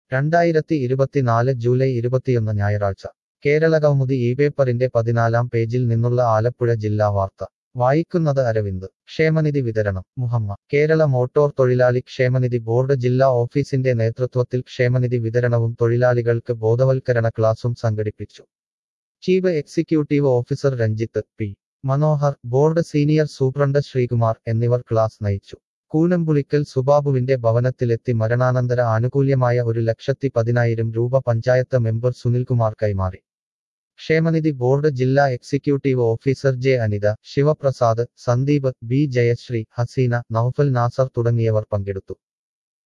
രണ്ടായിരത്തി ഇരുപത്തിനാല് ജൂലൈ ഇരുപത്തിയൊന്ന് ഞായറാഴ്ച കേരള കൗമുദി ഈ പേപ്പറിന്റെ പതിനാലാം പേജിൽ നിന്നുള്ള ആലപ്പുഴ ജില്ലാ വാർത്ത വായിക്കുന്നത് അരവിന്ദ് ക്ഷേമനിധി വിതരണം മുഹമ്മ കേരള മോട്ടോർ തൊഴിലാളി ക്ഷേമനിധി ബോർഡ് ജില്ലാ ഓഫീസിന്റെ നേതൃത്വത്തിൽ ക്ഷേമനിധി വിതരണവും തൊഴിലാളികൾക്ക് ബോധവൽക്കരണ ക്ലാസും സംഘടിപ്പിച്ചു chief executive officer Ranjith P Manohar board senior superintendent Sreekumar എന്നിവർ ക്ലാസ് നയിച്ചു കൂനമ്പുളിക്കൽ സുബാബുവിന്റെ ഭവനത്തിലെത്തി മരണാനന്തര ആനുകൂല്യമായ ഒരു ലക്ഷത്തി പതിനായിരം രൂപ പഞ്ചായത്ത് മെമ്പർ സുനിൽകുമാർ കൈമാറി ക്ഷേമനിധി ബോർഡ് ജില്ലാ executive officer J Anitha Sivaprasad Sandeep B Jayasree Haseena Noufal Nasar തുടങ്ങിയവർ പങ്കെടുത്തു